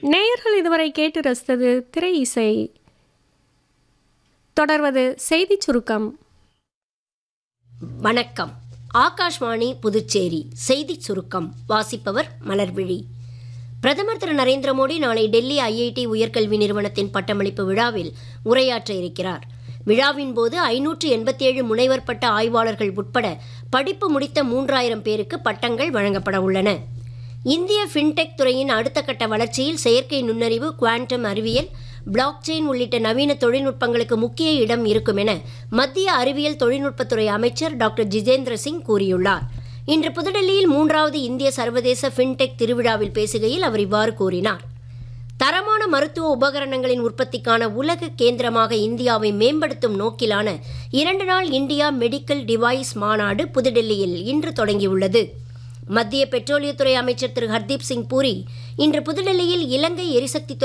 நேயர்கள் இதுவரை கேட்டு ரசித்தது திரை இசை தொடர்வது செய்திச் சுருக்கம் வணக்கம் ஆகாஷ்வாணி புதுச்சேரி செய்திச் சுருக்கம் வாசிப்பவர் மலர்விழி பிரதமர் திரு நரேந்திர மோடி நாளை டெல்லி ஐஐடி உயர்கல்வி நிறுவனத்தின் பட்டமளிப்பு விழாவில் உரையாற்ற இருக்கிறார் விழாவின் போது ஐநூற்று எண்பத்தி ஏழு முனைவர் பட்ட ஆய்வாளர்கள் உட்பட படிப்பு முடித்த மூன்றாயிரம் பேருக்கு பட்டங்கள் வழங்கப்பட உள்ளன இந்திய ஃபின்டெக் துறையின் அடுத்த கட்ட வளர்ச்சியில் செயற்கை நுண்ணறிவு குவாண்டம் அறிவியல் பிளாக் செயின் உள்ளிட்ட நவீன தொழில்நுட்பங்களுக்கு முக்கிய இடம் இருக்கும் என மத்திய அறிவியல் தொழில்நுட்பத்துறை அமைச்சர் டாக்டர் ஜிதேந்திர சிங் கூறியுள்ளார் இன்று புதுடெல்லியில் மூன்றாவது இந்திய சர்வதேச ஃபின்டெக் திருவிழாவில் பேசுகையில் அவர் இவ்வாறு கூறினார் தரமான மருத்துவ உபகரணங்களின் உற்பத்திக்கான உலக கேந்திரமாக இந்தியாவை மேம்படுத்தும் நோக்கிலான இரண்டு நாள் இந்தியா மெடிக்கல் டிவைஸ் மாநாடு புதுடெல்லியில் இன்று தொடங்கியுள்ளது மத்திய பெட்ரோலியத்துறை அமைச்சர் திரு ஹர்தீப் சிங் பூரி இன்று புதுடெல்லியில் இலங்கை எரிசக்தி